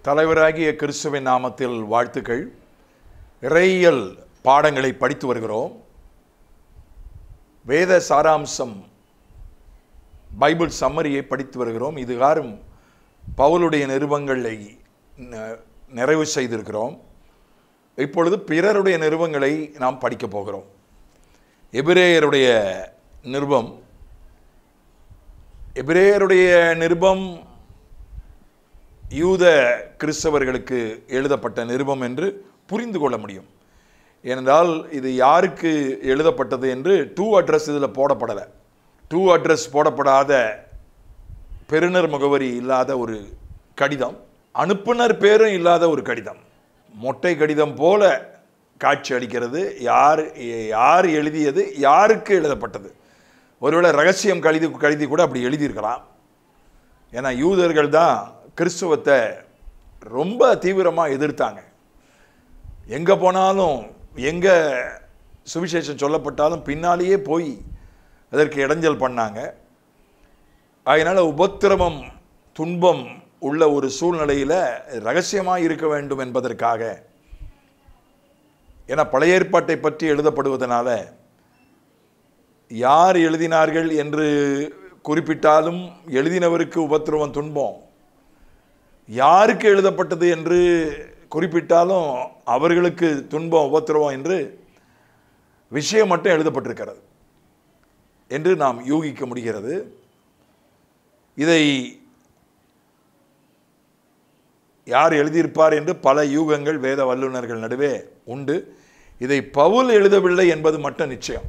தலைவராகிய கிறிஸ்துவின் நாமத்தில் வாழ்த்துக்கள் இறையியல் பாடங்களை படித்து வருகிறோம் வேத சாராம்சம் பைபிள் சம்மரியை படித்து வருகிறோம் இதுகாரும் பவுலுடைய நிருபங்களை ந- நிறைவு செய்திருக்கிறோம் இப்பொழுது பிறருடைய நிருபங்களை நாம் படிக்கப் போகிறோம் எபிரேயருடைய நிருபம் எபிரேயருடைய நிருபம் யூத கிறிஸ்தவர்களுக்கு எழுதப்பட்ட நிருபம் என்று புரிந்து கொள்ள முடியும் ஏனென்றால் இது யாருக்கு எழுதப்பட்டது என்று டூ அட்ரஸ் இதில் போடப்படலை டூ அட்ரஸ் போடப்படாத பெறுநர் முகவரி இல்லாத ஒரு கடிதம் அனுப்புனர் பேரும் இல்லாத ஒரு கடிதம் மொட்டை கடிதம் போல காட்சி அளிக்கிறது யார் யார் எழுதியது யாருக்கு எழுதப்பட்டது ஒருவேளை ரகசியம் கழுதி கழுதி கூட அப்படி எழுதியிருக்கலாம் ஏன்னா யூதர்கள் தான் கிறிஸ்துவத்தை ரொம்ப தீவிரமாக எதிர்த்தாங்க எங்கே போனாலும் எங்கே சுவிசேஷம் சொல்லப்பட்டாலும் பின்னாலேயே போய் அதற்கு இடைஞ்சல் பண்ணாங்க அதனால் உபத்திரவம் துன்பம் உள்ள ஒரு சூழ்நிலையில் ரகசியமாக இருக்க வேண்டும் என்பதற்காக ஏன்னா பழைய ஏற்பாட்டை பற்றி எழுதப்படுவதனால யார் எழுதினார்கள் என்று குறிப்பிட்டாலும் எழுதினவருக்கு உபத்திரவம் துன்பம் யாருக்கு எழுதப்பட்டது என்று குறிப்பிட்டாலும் அவர்களுக்கு துன்பம் உபத்திரவம் என்று விஷயம் மட்டும் எழுதப்பட்டிருக்கிறது என்று நாம் யூகிக்க முடிகிறது இதை யார் எழுதியிருப்பார் என்று பல யூகங்கள் வேத வல்லுநர்கள் நடுவே உண்டு இதை பவுல் எழுதவில்லை என்பது மட்டும் நிச்சயம்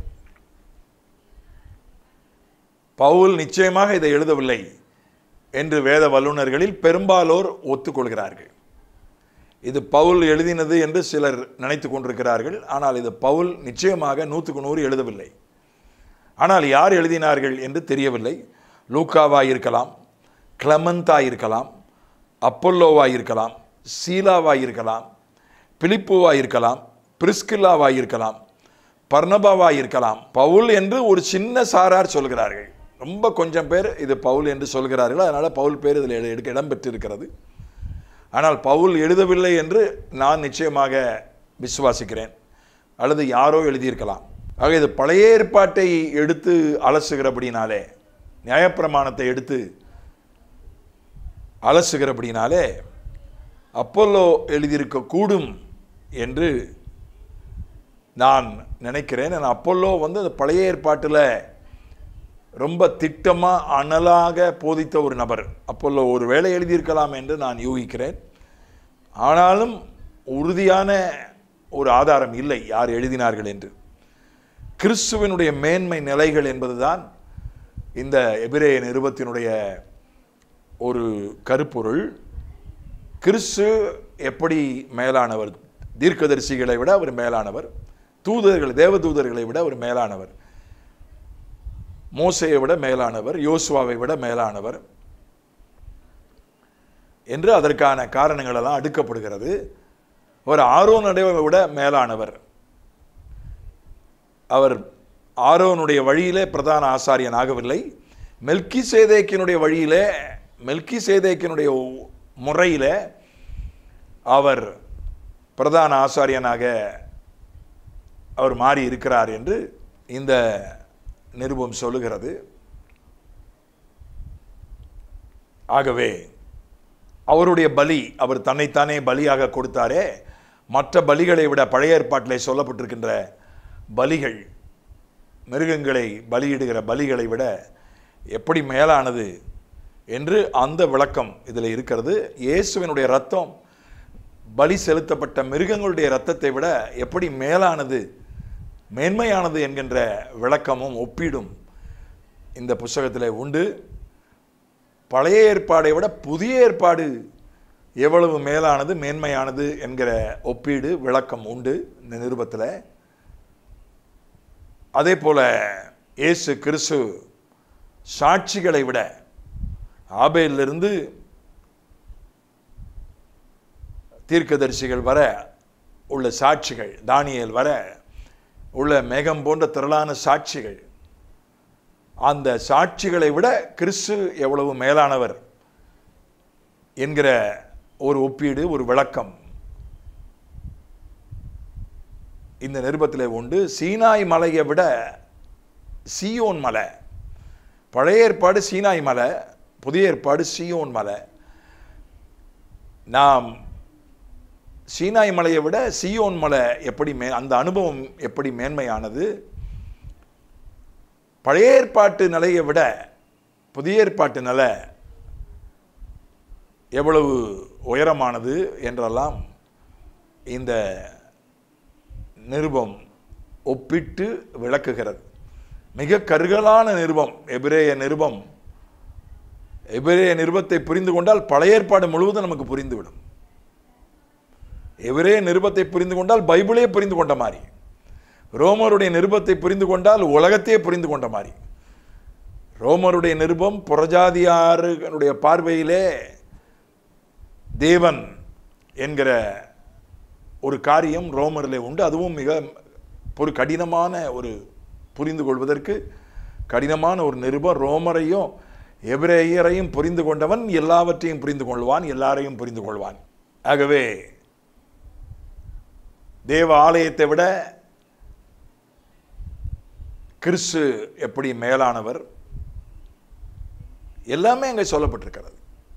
பவுல் நிச்சயமாக இதை எழுதவில்லை என்று வேத வல்லுநர்களில் பெரும்பாலோர் ஒத்துக்கொள்கிறார்கள் இது பவுல் எழுதினது என்று சிலர் நினைத்து கொண்டிருக்கிறார்கள் ஆனால் இது பவுல் நிச்சயமாக நூற்றுக்கு நூறு எழுதவில்லை ஆனால் யார் எழுதினார்கள் என்று தெரியவில்லை லூக்காவா இருக்கலாம் கிளமந்தா இருக்கலாம் அப்பல்லோவா இருக்கலாம் சீலாவா இருக்கலாம் பிலிப்புவா இருக்கலாம் பிரிஸ்கில்லாவா இருக்கலாம் பர்னபாவா இருக்கலாம் பவுல் என்று ஒரு சின்ன சாரார் சொல்கிறார்கள் ரொம்ப கொஞ்சம் பேர் இது பவுல் என்று சொல்கிறார்கள் அதனால் பவுல் பேர் இதில் எடு- எடுக்க இடம்பெற்றிருக்கிறது ஆனால் பவுல் எழுதவில்லை என்று நான் நிச்சயமாக விசுவாசிக்கிறேன் அல்லது யாரோ எழுதியிருக்கலாம் ஆக இது பழைய ஏற்பாட்டை எடுத்து அலசுகிறபடினாலே நியாயப்பிரமாணத்தை எடுத்து அலசுகிறபடினாலே அப்போல்லோ எழுதியிருக்க கூடும் என்று நான் நினைக்கிறேன் நான் அப்போல்லோ வந்து அந்த பழைய ஏற்பாட்டில் ரொம்ப திட்டமாக அனலாக போதித்த ஒரு நபர் அப்போல்லோ ஒரு வேலை எழுதியிருக்கலாம் என்று நான் யூகிக்கிறேன் ஆனாலும் உறுதியான ஒரு ஆதாரம் இல்லை யார் எழுதினார்கள் என்று கிறிஸ்துவனுடைய மேன்மை நிலைகள் என்பதுதான் இந்த எபிரேய நிருபத்தினுடைய ஒரு கருப்பொருள் கிறிஸ்து எப்படி மேலானவர் தீர்க்கதரிசிகளை விட அவர் மேலானவர் தூதர்கள் தேவதூதர்களை விட அவர் மேலானவர் மோசையை விட மேலானவர் யோசுவாவை விட மேலானவர் என்று அதற்கான காரணங்கள் எல்லாம் அடுக்கப்படுகிறது அவர் ஆரோனுடைய விட மேலானவர் அவர் ஆரோனுடைய வழியிலே பிரதான ஆசாரியன் ஆகவில்லை மெல்கி சேதேக்கினுடைய வழியிலே மெல்கி சேதேக்கினுடைய முறையிலே அவர் பிரதான ஆசாரியனாக அவர் மாறி இருக்கிறார் என்று இந்த நிருபம் சொல்லுகிறது ஆகவே அவருடைய பலி அவர் தன்னைத்தானே பலியாக கொடுத்தாரே மற்ற பலிகளை விட பழைய ஏற்பாட்டிலே சொல்லப்பட்டிருக்கின்ற பலிகள் மிருகங்களை பலியிடுகிற பலிகளை விட எப்படி மேலானது என்று அந்த விளக்கம் இதில் இருக்கிறது இயேசுவினுடைய ரத்தம் பலி செலுத்தப்பட்ட மிருகங்களுடைய ரத்தத்தை விட எப்படி மேலானது மேன்மையானது என்கின்ற விளக்கமும் ஒப்பீடும் இந்த புஸ்தகத்தில் உண்டு பழைய ஏற்பாடை விட புதிய ஏற்பாடு எவ்வளவு மேலானது மேன்மையானது என்கிற ஒப்பீடு விளக்கம் உண்டு இந்த நிருபத்தில் அதே போல இயேசு கிறிஸ்து சாட்சிகளை விட ஆபேலிருந்து தீர்க்கதரிசிகள் வர உள்ள சாட்சிகள் தானியேல் வர உள்ள மேகம் போன்ற திரளான சாட்சிகள் அந்த சாட்சிகளை விட கிறிஸ்து எவ்வளவு மேலானவர் என்கிற ஒரு ஒப்பீடு ஒரு விளக்கம் இந்த நிருபத்தில் உண்டு சீனாய் மலையை விட சியோன் மலை பழைய ஏற்பாடு சீனாய் மலை புதிய ஏற்பாடு சியோன் மலை நாம் சீனாய் மலையை விட சியோன் மலை எப்படி மே அந்த அனுபவம் எப்படி மேன்மையானது பழைய ஏற்பாட்டு நிலையை விட புதிய ஏற்பாட்டு நிலை எவ்வளவு உயரமானது என்றெல்லாம் இந்த நிருபம் ஒப்பிட்டு விளக்குகிறது மிக கருகலான நிருபம் எபிரேய நிருபம் எபிரேய நிருபத்தை புரிந்து கொண்டால் பழைய ஏற்பாடு முழுவதும் நமக்கு புரிந்துவிடும் எபிரேய நிருபத்தை புரிந்து கொண்டால் பைபிளே புரிந்து கொண்ட மாதிரி ரோமருடைய நிருபத்தை புரிந்து கொண்டால் உலகத்தையே புரிந்து கொண்ட மாதிரி ரோமருடைய நிருபம் புறஜாதியாருடைய பார்வையிலே தேவன் என்கிற ஒரு காரியம் ரோமரில் உண்டு அதுவும் மிக ஒரு கடினமான ஒரு புரிந்து கொள்வதற்கு கடினமான ஒரு நிருபம் ரோமரையும் எபிரேயரையும் புரிந்து கொண்டவன் எல்லாவற்றையும் புரிந்து கொள்வான் எல்லாரையும் புரிந்து கொள்வான் ஆகவே தேவ ஆலயத்தை விட கிறிஸ்து எப்படி மேலானவர் எல்லாமே அங்கே சொல்லப்பட்டிருக்கிறது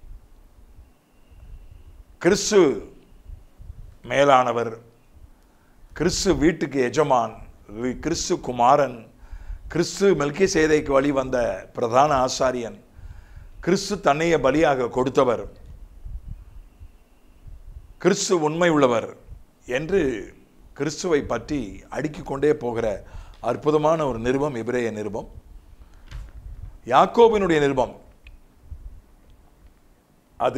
கிறிஸ்து மேலானவர் கிறிஸ்து வீட்டுக்கு எஜமான் வி- கிறிஸ்து குமாரன் கிறிஸ்து மெல்கி சேதைக்கு வழி வந்த பிரதான ஆசாரியன் கிறிஸ்து தன்னையே பலியாக கொடுத்தவர் கிறிஸ்து உண்மை உள்ளவர் என்று கிறிஸ்துவை பற்றி அடுக்கிக் கொண்டே போகிற அற்புதமான ஒரு நிருபம் எபிரேய நிருபம் யாக்கோபினுடைய நிருபம் அது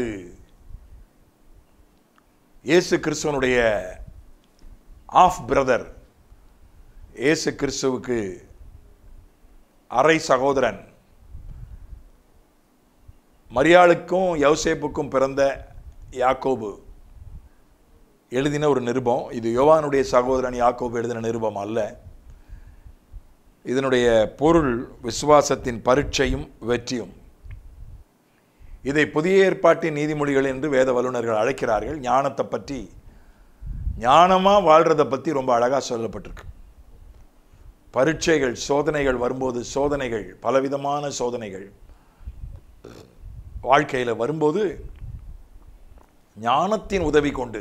இயேசு கிறிஸ்துவனுடைய ஆஃப் பிரதர் இயேசு கிறிஸ்துவுக்கு அரை சகோதரன் மரியாளுக்கும் யௌசேப்புக்கும் பிறந்த யாக்கோபு எழுதின ஒரு நிருபம் இது யோவானுடைய சகோதரன் யாக்கோபு எழுதின நிருபம் அல்ல இதனுடைய பொருள் விசுவாசத்தின் பரீட்சையும் வெற்றியும் இதை புதிய ஏற்பாட்டின் நீதிமொழிகள் என்று வேத வல்லுநர்கள் அழைக்கிறார்கள் ஞானத்தை பற்றி ஞானமாக வாழ்கிறத பற்றி ரொம்ப அழகாக சொல்லப்பட்டிருக்கு பரீட்சைகள் சோதனைகள் வரும்போது சோதனைகள் பலவிதமான சோதனைகள் வாழ்க்கையில் வரும்போது ஞானத்தின் உதவி கொண்டு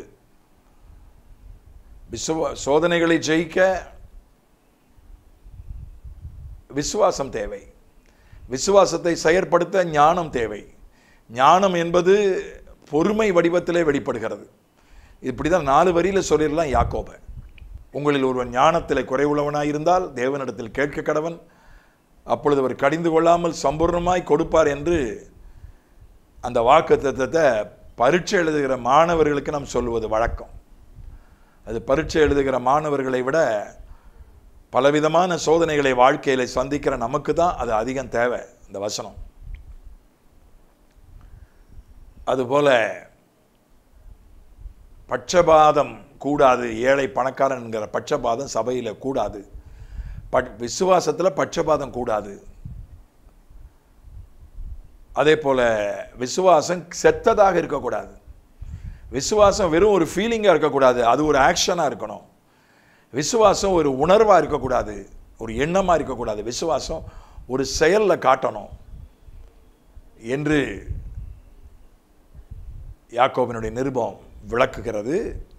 விசுவ சோதனைகளை ஜெயிக்க விசுவாசம் தேவை விசுவாசத்தை செயற்படுத்த ஞானம் தேவை ஞானம் என்பது பொறுமை வடிவத்திலே வெளிப்படுகிறது இப்படி தான் நாலு வரியில் சொல்லிடலாம் யாக்கோபை உங்களில் ஒருவன் ஞானத்தில் குறைவுள்ளவனாய் இருந்தால் தேவனிடத்தில் கேட்க கடவன் அப்பொழுது அவர் கடிந்து கொள்ளாமல் சம்பூர்ணமாய் கொடுப்பார் என்று அந்த வாக்கு தத்துவத்தை பரீட்சை எழுதுகிற மாணவர்களுக்கு நாம் சொல்லுவது வழக்கம் அது பரீட்சை எழுதுகிற மாணவர்களை விட பலவிதமான சோதனைகளை வாழ்க்கையில் சந்திக்கிற நமக்கு தான் அது அதிகம் தேவை இந்த வசனம் அதுபோல பட்சபாதம் கூடாது ஏழை பணக்காரன் என்கிற பட்சபாதம் சபையில் கூடாது பட் விசுவாசத்தில் பட்சபாதம் கூடாது அதே போல விசுவாசம் செத்ததாக இருக்கக்கூடாது விசுவாசம் வெறும் ஒரு ஃபீலிங்காக இருக்கக்கூடாது அது ஒரு ஆக்ஷனாக இருக்கணும் விசுவாசம் ஒரு உணர்வாக இருக்கக்கூடாது ஒரு எண்ணமாக இருக்கக்கூடாது விசுவாசம் ஒரு செயலில் காட்டணும் என்று யாக்கோபினுடைய நிருபம் விளக்குகிறது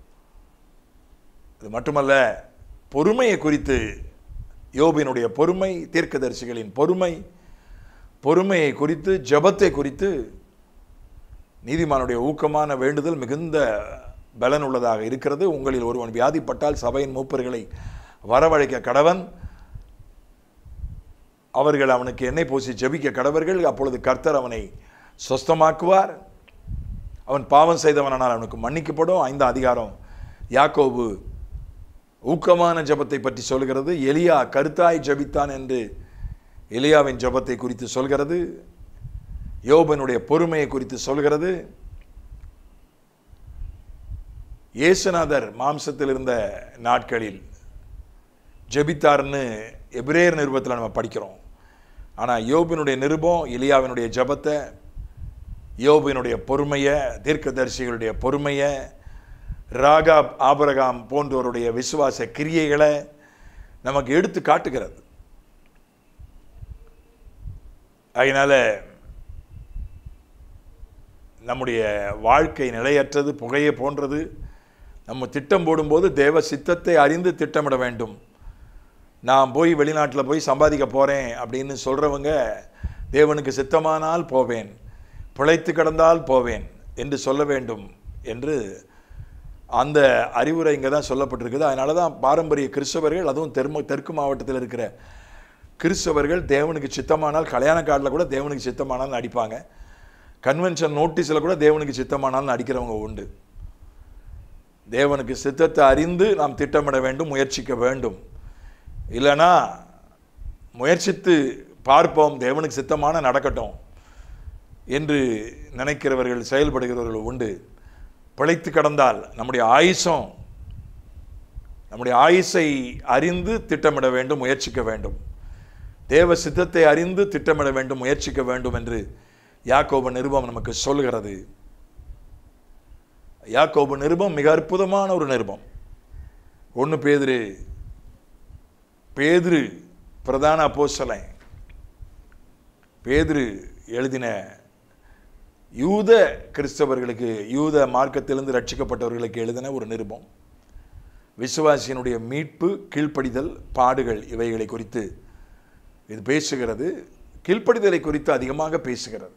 இது மட்டுமல்ல பொறுமையை குறித்து யோபினுடைய பொறுமை தீர்க்கதரிசிகளின் பொறுமை பொறுமையை குறித்து ஜெபத்தை குறித்து நீதிமானுடைய ஊக்கமான வேண்டுதல் மிகுந்த பலன் உள்ளதாக இருக்கிறது உங்களில் ஒருவன் வியாதிப்பட்டால் சபையின் மூப்பர்களை வரவழைக்க கடவன் அவர்கள் அவனுக்கு எண்ணெய் பூசி ஜெபிக்க கடவர்கள் அப்பொழுது கர்த்தர் அவனை சொஸ்தமாக்குவார் அவன் பாவம் செய்தவனால் அவனுக்கு மன்னிக்கப்படும் ஐந்தாம் அதிகாரம் யாக்கோபு ஊக்கமான ஜெபத்தை பற்றி சொல்கிறது எலியா கருத்தாய் ஜெபித்தான் என்று எலியாவின் ஜெபத்தை குறித்து சொல்கிறது யோபனுடைய பொறுமையை குறித்து சொல்கிறது இயேசுநாதர் மாம்சத்தில் இருந்த நாட்களில் ஜெபித்தார்னு எபிரேயர் நிருபத்தில் நம்ம படிக்கிறோம் ஆனால் யோபினுடைய நிருபம் எலியாவினுடைய ஜெபத்தை யோபினுடைய பொறுமையை தீர்க்கதரிசிகளுடைய பொறுமையை ராகாப் ஆபரகாம் போன்றோருடைய விசுவாச கிரியைகளை நமக்கு எடுத்து காட்டுகிறது அதனால நம்முடைய வாழ்க்கை நிலையற்றது புகையை போன்றது நம்ம திட்டம் போடும்போது தேவ சித்தத்தை அறிந்து திட்டமிட வேண்டும் நான் போய் வெளிநாட்டில் போய் சம்பாதிக்க போகிறேன் அப்படின்னு சொல்கிறவங்க தேவனுக்கு சித்தமானால் போவேன் பிழைத்து கிடந்தால் போவேன் என்று சொல்ல வேண்டும் என்று அந்த அறிவுரை இங்கே தான் சொல்லப்பட்டிருக்குது அதனால தான் பாரம்பரிய கிறிஸ்தவர்கள் அதுவும் தெற்கு தெற்கு மாவட்டத்தில் இருக்கிற கிறிஸ்தவர்கள் தேவனுக்கு சித்தமானால் கல்யாண கார்டில் கூட தேவனுக்கு சித்தமானால் அடிப்பாங்க கன்வென்ஷன் நோட்டீஸில் கூட தேவனுக்கு சித்தமானால் அடிக்கிறவங்க உண்டு தேவனுக்கு சித்தத்தை அறிந்து நாம் திட்டமிட வேண்டும் முயற்சிக்க வேண்டும் இல்லைனா முயற்சித்து பார்ப்போம் தேவனுக்கு சித்தமான நடக்கட்டும் என்று நினைக்கிறவர்கள் செயல்படுகிறவர்கள் உண்டு பிழைத்து கடந்தால் நம்முடைய ஆயுசம் நம்முடைய ஆயுசை அறிந்து திட்டமிட வேண்டும் முயற்சிக்க வேண்டும் தேவ சித்தத்தை அறிந்து திட்டமிட வேண்டும் முயற்சிக்க வேண்டும் என்று யாக்கோபு நிருபம் நமக்கு சொல்கிறது யாக்கோபு நிருபம் மிக அற்புதமான ஒரு நிருபம் ஒன்று பேதுரு பேதுரு பிரதான அப்போஸ்தலன் பேதுரு எழுதின யூத கிறிஸ்தவர்களுக்கு யூத மார்க்கத்திலிருந்து ரட்சிக்கப்பட்டவர்களுக்கு எழுதின ஒரு நிருபம் விசுவாசியினுடைய மீட்பு கீழ்ப்படிதல் பாடுகள் இவைகளை குறித்து இது பேசுகிறது கீழ்ப்படிதலை குறித்து அதிகமாக பேசுகிறது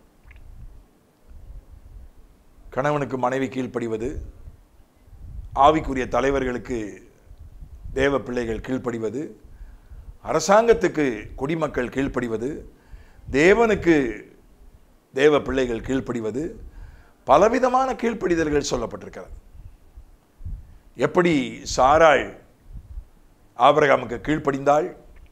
கணவனுக்கு மனைவி கீழ்ப்படிவது ஆவிக்குரிய தலைவர்களுக்கு தேவ பிள்ளைகள் கீழ்ப்படிவது அரசாங்கத்துக்கு குடிமக்கள் கீழ்ப்படிவது தேவனுக்கு தேவ பிள்ளைகள் கீழ்ப்படிவது பலவிதமான கீழ்ப்படிதல்கள் சொல்லப்பட்டிருக்கிறது எப்படி சாராள் ஆபரகாமுக்கு கீழ்ப்படிந்தாள்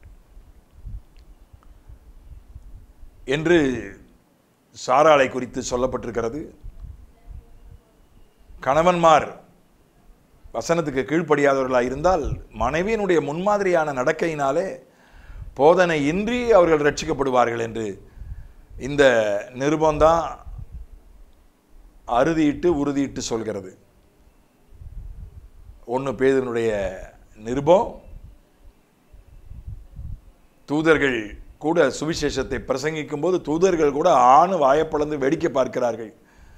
என்று சாராளை குறித்து சொல்லப்பட்டிருக்கிறது கணவன்மார் வசனத்துக்கு கீழ்ப்படியாதவர்களாக இருந்தால் மனைவியினுடைய முன்மாதிரியான நடக்கையினாலே போதனை இன்றி அவர்கள் ரட்சிக்கப்படுவார்கள் என்று இந்த நிருபந்தான் அறுதியிட்டு உறுதியிட்டு சொல்கிறது ஒன்று பேதனுடைய நிருபம் தூதர்கள் கூட சுவிசேஷத்தை பிரசங்கிக்கும் போது தூதர்கள் கூட ஆணு வாயப்பளந்து வேடிக்கை பார்க்கிறார்கள்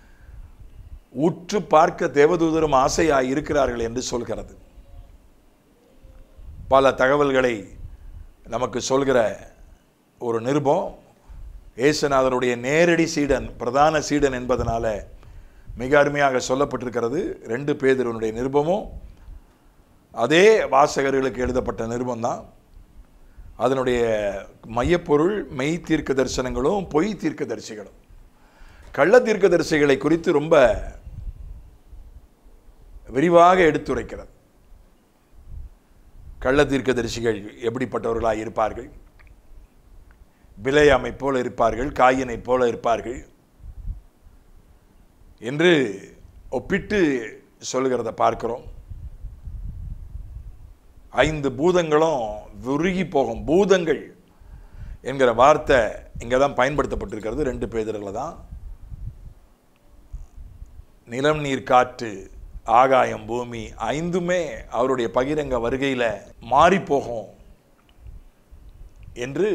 உற்று பார்க்க தேவதூதரும் ஆசையாய் இருக்கிறார்கள் என்று சொல்கிறது பல தகவல்களை நமக்கு சொல்கிற ஒரு நிருபம் ஏசுநாதருடைய நேரடி சீடன் பிரதான சீடன் என்பதனால மிக அருமையாக சொல்லப்பட்டிருக்கிறது ரெண்டு பேதருடைய நிருபமும் அதே வாசகர்களுக்கு எழுதப்பட்ட நிருபம் தான் அதனுடைய மையப்பொருள் மெய் தீர்க்க தரிசனங்களும் பொய் தீர்க்க தரிசிகளும் கள்ள தீர்க்க தரிசிகளை குறித்து ரொம்ப விரிவாக எடுத்துரைக்கிறது கள்ள தீர்க்க தரிசிகள் எப்படிப்பட்டவர்களாக இருப்பார்கள் பிழையாமை போல இருப்பார்கள் காயினை போல இருப்பார்கள் என்று ஒப்பிட்டு சொல்கிறத பார்க்கிறோம் ஐந்து பூதங்களும் உருகி போகும் பூதங்கள் என்கிற வார்த்தை இங்கே தான் பயன்படுத்தப்பட்டிருக்கிறது ரெண்டு பேதரில் தான் நிலம் நீர் காற்று ஆகாயம் பூமி ஐந்துமே அவருடைய பகிரங்க வருகையில் மாறி போகும் என்று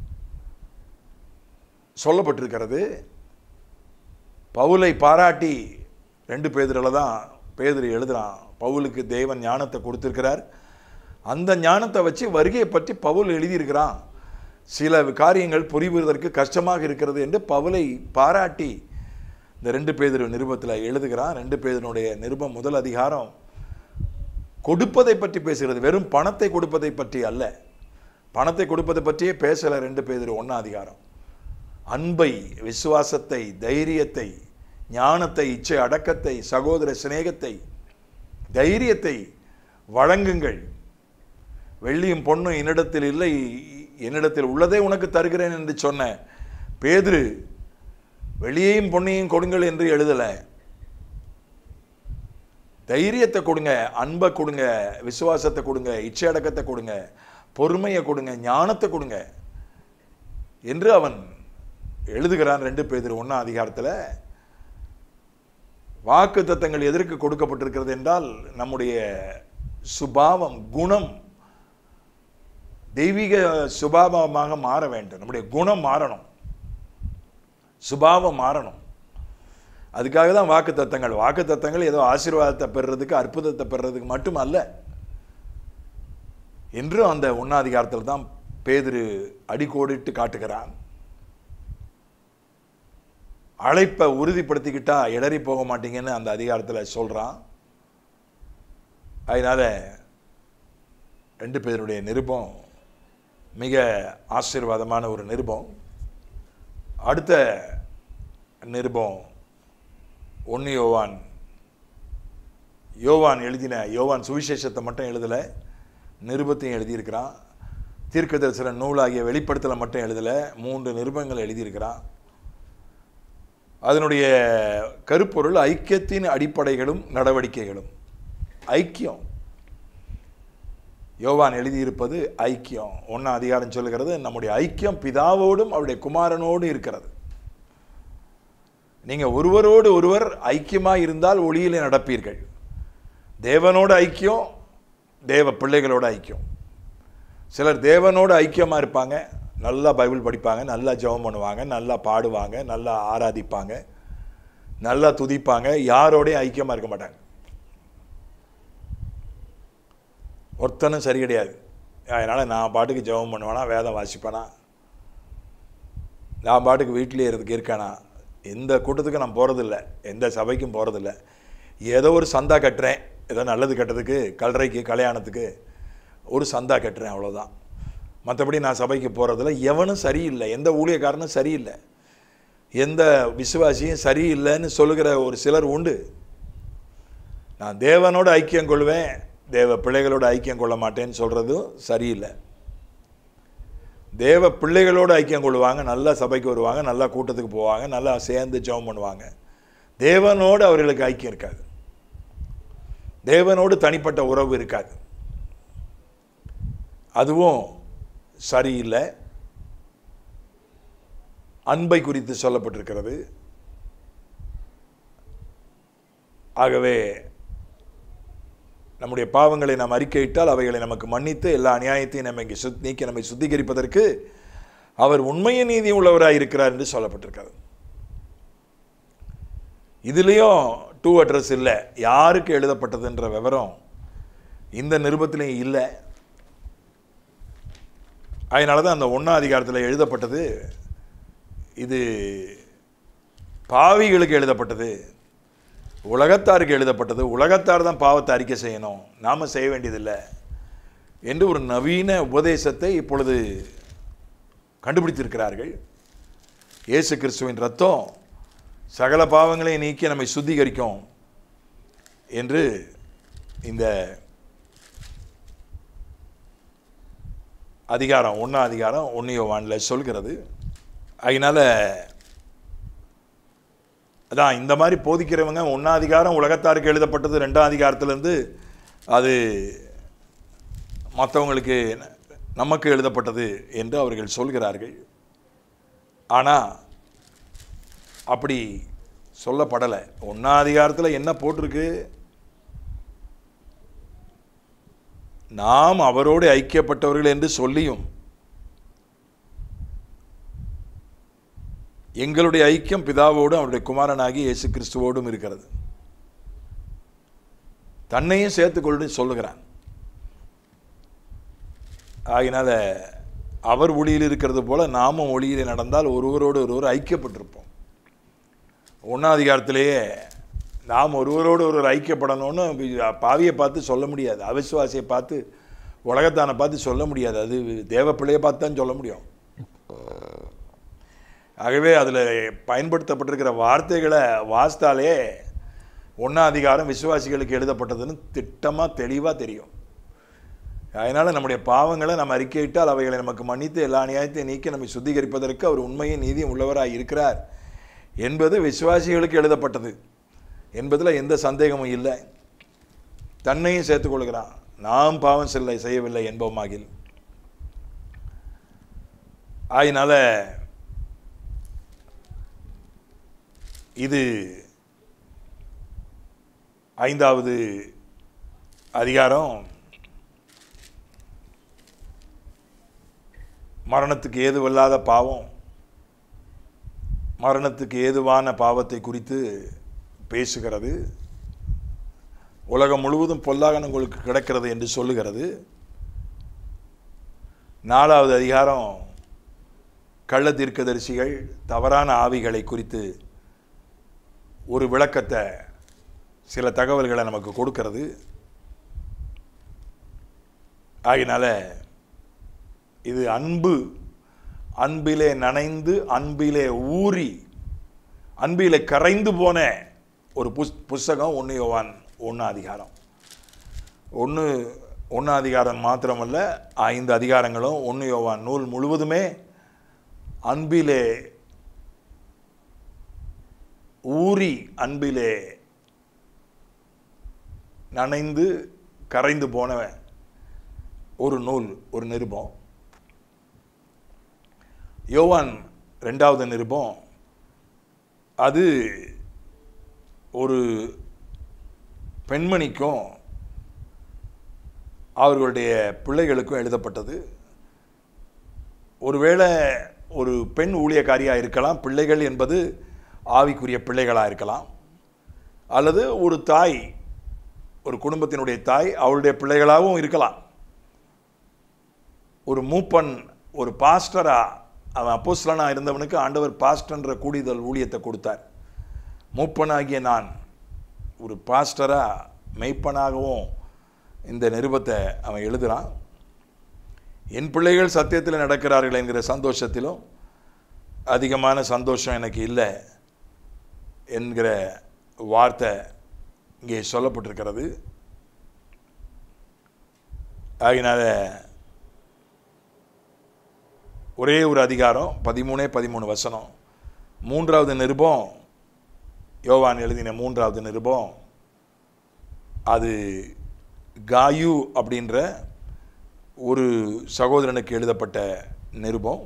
சொல்லப்பட்டிருக்கிறது பவுலை பாராட்டி ரெண்டு பேதரில் தான் பேதர் எழுதுறான் பவுலுக்கு தேவன் ஞானத்தை கொடுத்திருக்கிறார் அந்த ஞானத்தை வச்சு வருகையை பற்றி பவுல் எழுதியிருக்கிறான் சில காரியங்கள் புரிவதற்கு கஷ்டமாக இருக்கிறது என்று பவுலை பாராட்டி இந்த ரெண்டு பேதர் நிருபத்தில் எழுதுகிறான் ரெண்டு பேதனுடைய நிருபம் முதல் அதிகாரம் கொடுப்பதை பற்றி பேசுகிறது வெறும் பணத்தை கொடுப்பதை பற்றி அல்ல பணத்தை கொடுப்பதை பற்றியே பேசலை ரெண்டு பேதர் ஒன்றா அதிகாரம் அன்பை விசுவாசத்தை தைரியத்தை ஞானத்தை இச்சை அடக்கத்தை சகோதர சிநேகத்தை தைரியத்தை வழங்குங்கள் வெள்ளியும் பொண்ணும் என்னிடத்தில் இல்லை என்னிடத்தில் உள்ளதே உனக்கு தருகிறேன் என்று சொன்ன பேதுரு வெளியையும் பொண்ணையும் கொடுங்கள் என்று எழுதலை தைரியத்தை கொடுங்க அன்பை கொடுங்க விசுவாசத்தை கொடுங்க இச்சை அடக்கத்தை கொடுங்க பொறுமையை கொடுங்க ஞானத்தை கொடுங்க என்று அவன் எழுதுகிறான் ரெண்டு பேர் ஒன்றாம் அதிகாரத்தில் வாக்கு தத்தங்கள் எதற்கு கொடுக்கப்பட்டிருக்கிறது என்றால் நம்முடைய சுபாவம் குணம் தெய்வீக சுபாவமாக மாற வேண்டும் நம்முடைய குணம் மாறணும் சுபாவம் மாறணும் அதுக்காக தான் வாக்கு தத்தங்கள் வாக்கு தத்தங்கள் ஏதோ ஆசீர்வாதத்தை பெறுறதுக்கு அற்புதத்தை பெறுறதுக்கு மட்டும் அல்ல என்றும் அந்த உண்ணாதிகாரத்தில் தான் பேதுரு அடிக்கோடிட்டு காட்டுகிறான் அழைப்பை உறுதிப்படுத்திக்கிட்டா இடறி போக மாட்டீங்கன்னு அந்த அதிகாரத்தில் சொல்கிறான் அதனால ரெண்டு பேருடைய நிருபம் மிக ஆசீர்வாதமான ஒரு நிருபம் அடுத்த நிருபம் ஒன்று யோவான் யோவான் எழுதின யோவான் சுவிசேஷத்தை மட்டும் எழுதலை நிருபத்தையும் எழுதியிருக்கிறான் தீர்க்க தரிசன நூலாகிய வெளிப்படுத்தலை மட்டும் எழுதலை மூன்று நிருபங்கள் எழுதியிருக்கிறான் அதனுடைய கருப்பொருள் ஐக்கியத்தின் அடிப்படைகளும் நடவடிக்கைகளும் ஐக்கியம் யோவான் எழுதியிருப்பது ஐக்கியம் ஒன்றாம் அதிகாரம் சொல்லுகிறது நம்முடைய ஐக்கியம் பிதாவோடும் அவருடைய குமாரனோடு இருக்கிறது நீங்கள் ஒருவரோடு ஒருவர் ஐக்கியமாக இருந்தால் ஒளியிலே நடப்பீர்கள் தேவனோடு ஐக்கியம் தேவ பிள்ளைகளோட ஐக்கியம் சிலர் தேவனோடு ஐக்கியமாக இருப்பாங்க நல்லா பைபிள் படிப்பாங்க நல்லா ஜெபம் பண்ணுவாங்க நல்லா பாடுவாங்க நல்லா ஆராதிப்பாங்க நல்லா துதிப்பாங்க யாரோடையும் ஐக்கியமாக இருக்க மாட்டாங்க ஒருத்தனும் சரி கிடையாது அதனால் நான் பாட்டுக்கு ஜெபம் பண்ணுவேனா வேதம் வாசிப்பேனா நான் பாட்டுக்கு வீட்டிலே இருக்கு இருக்கேனா எந்த கூட்டத்துக்கும் நான் போகிறதில்ல எந்த சபைக்கும் போகிறதில்ல ஏதோ ஒரு சந்தா கட்டுறேன் ஏதோ நல்லது கட்டுறதுக்கு கல்றைக்கு கல்யாணத்துக்கு ஒரு சந்தா கட்டுறேன் அவ்வளோதான் மற்றபடி நான் சபைக்கு போகிறதில்ல எவனும் சரியில்லை எந்த ஊழியக்காரனும் சரியில்லை எந்த விசுவாசியும் சரியில்லைன்னு சொல்லுகிற ஒரு சிலர் உண்டு நான் தேவனோட ஐக்கியம் கொள்வேன் தேவ பிள்ளைகளோட ஐக்கியம் கொள்ள மாட்டேன்னு சொல்கிறதும் சரியில்லை தேவ பிள்ளைகளோடு ஐக்கியம் கொள்வாங்க நல்லா சபைக்கு வருவாங்க நல்லா கூட்டத்துக்கு போவாங்க நல்லா சேர்ந்து ஜெபம் பண்ணுவாங்க தேவனோடு அவர்களுக்கு ஐக்கியம் இருக்காது தேவனோடு தனிப்பட்ட உறவு இருக்காது அதுவும் சரியில்லை அன்பை குறித்து சொல்லப்பட்டிருக்கிறது ஆகவே நம்முடைய பாவங்களை நாம் அறிக்கையிட்டால் அவைகளை நமக்கு மன்னித்து எல்லா அநியாயத்தையும் நம்ம இங்கே சுத் நீக்கி நம்மை சுத்திகரிப்பதற்கு அவர் உண்மைய நீதி உள்ளவராக இருக்கிறார் என்று சொல்லப்பட்டிருக்காரு இதுலேயும் டூ அட்ரஸ் இல்லை யாருக்கு எழுதப்பட்டதுன்ற விவரம் இந்த நிருபத்திலையும் இல்லை அதனால தான் அந்த ஒன்றாம் அதிகாரத்தில் எழுதப்பட்டது இது பாவிகளுக்கு எழுதப்பட்டது உலகத்தாருக்கு எழுதப்பட்டது உலகத்தார் தான் பாவத்தை அறிக்கை செய்யணும் நாம் செய்ய வேண்டியதில்லை என்று ஒரு நவீன உபதேசத்தை இப்பொழுது கண்டுபிடித்திருக்கிறார்கள் இயேசு கிறிஸ்துவின் ரத்தம் சகல பாவங்களை நீக்கி நம்மை சுத்திகரிக்கும் என்று இந்த அதிகாரம் ஒன்றாம் அதிகாரம் ஒன்றியோ வானில் சொல்கிறது அதனால் அதான் இந்த மாதிரி போதிக்கிறவங்க ஒன்றாம் அதிகாரம் உலகத்தாருக்கு எழுதப்பட்டது ரெண்டாம் அதிகாரத்திலேருந்து அது மற்றவங்களுக்கு நமக்கு எழுதப்பட்டது என்று அவர்கள் சொல்கிறார்கள் ஆனால் அப்படி சொல்லப்படலை ஒன்றாம் அதிகாரத்தில் என்ன போட்டிருக்கு நாம் அவரோடு ஐக்கியப்பட்டவர்கள் என்று சொல்லியும் எங்களுடைய ஐக்கியம் பிதாவோடும் அவருடைய குமாரனாகி இயேசு கிறிஸ்துவோடும் இருக்கிறது தன்னையும் சேர்த்துக்கொண்டு சொல்லுகிறான் ஆகினால அவர் ஒளியில் இருக்கிறது போல நாமும் ஒளியில் நடந்தால் ஒருவரோடு ஒருவர் ஐக்கியப்பட்டிருப்போம் ஒன்றாம் அதிகாரத்திலேயே நாம் ஒருவரோடு ஒருவர் ஐக்கியப்படணும்னு பாவியை பார்த்து சொல்ல முடியாது அவிசுவாசியை பார்த்து உலகத்தானை பார்த்து சொல்ல முடியாது அது தேவ பிள்ளையை பார்த்து தான் சொல்ல முடியும் ஆகவே அதில் பயன்படுத்தப்பட்டிருக்கிற வார்த்தைகளை வாசித்தாலே ஒன்றாம் அதிகாரம் விசுவாசிகளுக்கு எழுதப்பட்டதுன்னு திட்டமாக தெளிவாக தெரியும் அதனால் நம்முடைய பாவங்களை நம்ம அறிக்கையிட்டால் அவைகளை நமக்கு மன்னித்து எல்லா நியாயத்தையும் நீக்கி நம்மை சுத்திகரிப்பதற்கு அவர் உண்மையும் நீதியும் உள்ளவராக இருக்கிறார் என்பது விசுவாசிகளுக்கு எழுதப்பட்டது என்பதில் எந்த சந்தேகமும் இல்லை தன்னையும் சேர்த்துக்கொள்கிறான் நாம் பாவம் செல்ல செய்யவில்லை என்பவமாகில் ஆயினால இது ஐந்தாவது அதிகாரம் மரணத்துக்கு ஏதுவல்லாத பாவம் மரணத்துக்கு ஏதுவான பாவத்தை குறித்து பேசுகிறது உலகம் முழுவதும் பொல்லாகன உங்களுக்கு கிடக்கிறது என்று சொல்லுகிறது நாலாவது அதிகாரம் கள்ள தீர்க்கதரிசிகள் தவறான ஆவிகளை குறித்து ஒரு விளக்கத்தை சில தகவல்களை நமக்கு கொடுக்கிறது ஆகினால இது அன்பு அன்பிலே நனைந்து அன்பிலே ஊறி அன்பிலே கரைந்து போன ஒரு புஸ் புஸ்தகம் ஒன்று யோவான் ஒன்று அதிகாரம் ஒன்று ஒன்று அதிகாரம் மாத்திரமல்ல ஐந்து அதிகாரங்களும் ஒன்று யோவான் நூல் முழுவதுமே அன்பிலே ஊறி அன்பிலே நனைந்து கரைந்து போன ஒரு நூல் ஒரு நிருபம் யோவான் ரெண்டாவது நிருபம் அது ஒரு பெண்மணிக்கும் அவர்களுடைய பிள்ளைகளுக்கும் எழுதப்பட்டது ஒருவேளை ஒரு பெண் ஊழியக்காரியாக இருக்கலாம் பிள்ளைகள் என்பது ஆவிக்குரிய பிள்ளைகளாக இருக்கலாம் அல்லது ஒரு தாய் ஒரு குடும்பத்தினுடைய தாய் அவளுடைய பிள்ளைகளாகவும் இருக்கலாம் ஒரு மூப்பன் ஒரு பாஸ்டரா அவன் அப்போஸ்லனா இருந்தவனுக்கு ஆண்டவர் பாஸ்டன்ற கூடிதல் ஊழியத்தை கொடுத்தார் மூப்பனாகிய நான் ஒரு பாஸ்டரா மெய்ப்பனாகவும் இந்த நிருபத்தை அவன் எழுதுகிறான் என் பிள்ளைகள் சத்தியத்தில் நடக்கிறார்கள் என்கிற சந்தோஷத்திலும் அதிகமான சந்தோஷம் எனக்கு இல்லை என்கிற வார்த்தை இங்கே சொல்லப்பட்டிருக்கிறது ஆகினால ஒரே ஒரு அதிகாரம் பதிமூணே பதிமூணு வசனம் மூன்றாவது நிருபம் யோவான் எழுதின மூன்றாவது நிருபம் அது காயு அப்படின்ற ஒரு சகோதரனுக்கு எழுதப்பட்ட நிருபம்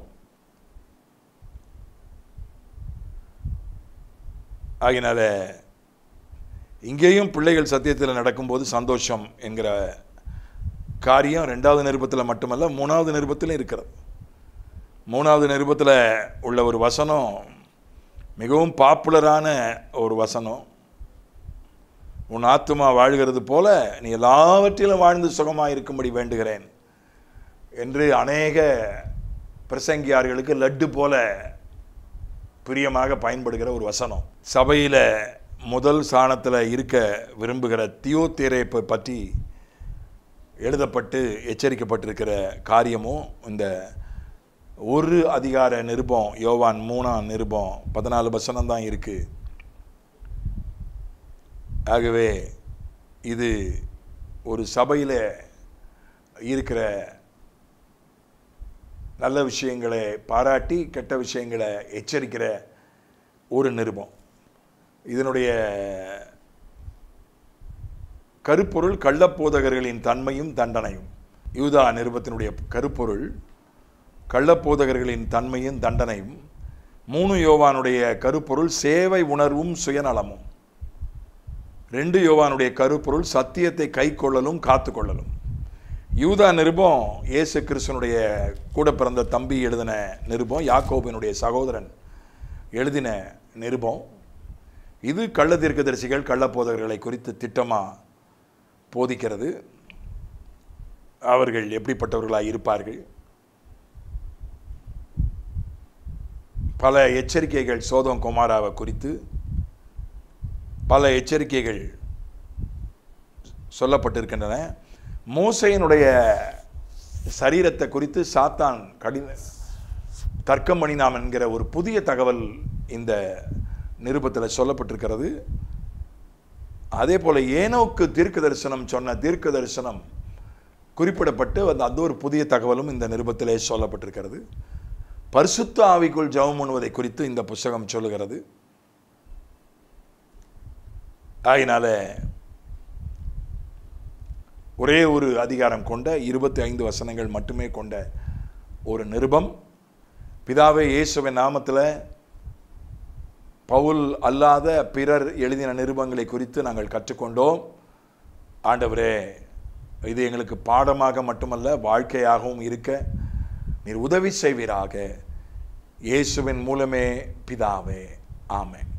ஆகினால இங்கேயும் பிள்ளைகள் சத்தியத்தில் நடக்கும்போது சந்தோஷம் என்கிற காரியம் ரெண்டாவது நிருபத்தில் மட்டுமல்ல மூணாவது நிருபத்திலும் இருக்கிறது மூணாவது நிருபத்தில் உள்ள ஒரு வசனம் மிகவும் பாப்புலரான ஒரு வசனம் உன் ஆத்துமா வாழ்கிறது போல நீ எல்லாவற்றிலும் வாழ்ந்து சுகமாக இருக்கும்படி வேண்டுகிறேன் என்று அநேக பிரசங்கியார்களுக்கு லட்டு போல பிரியமாக பயன்படுகிற ஒரு வசனம் சபையில் முதல் சாணத்தில் இருக்க விரும்புகிற தியோத்தேரேப்பை பற்றி எழுதப்பட்டு எச்சரிக்கப்பட்டிருக்கிற காரியமும் இந்த ஒரு அதிகார நிருபம் யோவான் மூணாம் நிருபம் பதினாலு வசனம் தான் இருக்குது ஆகவே இது ஒரு சபையில் இருக்கிற நல்ல விஷயங்களை பாராட்டி கெட்ட விஷயங்களை எச்சரிக்கிற ஒரு நிருபம் இதனுடைய கருப்பொருள் கள்ளப்போதகர்களின் தன்மையும் தண்டனையும் யூதா நிருபத்தினுடைய கருப்பொருள் கள்ளப்போதகர்களின் தன்மையும் தண்டனையும் மூணு யோவானுடைய கருப்பொருள் சேவை உணர்வும் சுயநலமும் ரெண்டு யோவானுடைய கருப்பொருள் சத்தியத்தை கை கொள்ளலும் காத்து கொள்ளலும் யூதா நிருபம் இயேசு கிறிஸ்தனுடைய கூட பிறந்த தம்பி எழுதின நிருபம் யாக்கோபினுடைய சகோதரன் எழுதின நிருபம் இது கள்ள தீர்க்கதரிசிகள் கள்ளப்போதகர்களை குறித்து திட்டமாக போதிக்கிறது அவர்கள் எப்படிப்பட்டவர்களாக இருப்பார்கள் பல எச்சரிக்கைகள் சோதம் குமாராவை குறித்து பல எச்சரிக்கைகள் சொல்லப்பட்டிருக்கின்றன மோசையினுடைய சரீரத்தை குறித்து சாத்தான் கடின தர்க்கம் பண்ணினாம் என்கிற ஒரு புதிய தகவல் இந்த நிருபத்தில் சொல்லப்பட்டிருக்கிறது அதே போல் ஏனோக்கு தீர்க்க தரிசனம் சொன்ன தீர்க்க தரிசனம் குறிப்பிடப்பட்டு அந்த அது ஒரு புதிய தகவலும் இந்த நிருபத்திலே சொல்லப்பட்டிருக்கிறது பரிசுத்த ஆவிக்குள் ஜெபம் பண்ணுவதை குறித்து இந்த புஸ்தகம் சொல்லுகிறது ஆகினால ஒரே ஒரு அதிகாரம் கொண்ட இருபத்தி ஐந்து வசனங்கள் மட்டுமே கொண்ட ஒரு நிருபம் பிதாவே இயேசுவின் நாமத்தில் பவுல் அல்லாத பிறர் எழுதின நிருபங்களை குறித்து நாங்கள் கற்றுக்கொண்டோம் ஆண்டவரே இது எங்களுக்கு பாடமாக மட்டுமல்ல வாழ்க்கையாகவும் இருக்க நீர் உதவி செய்வீராக இயேசுவின் மூலமே பிதாவே ஆமென்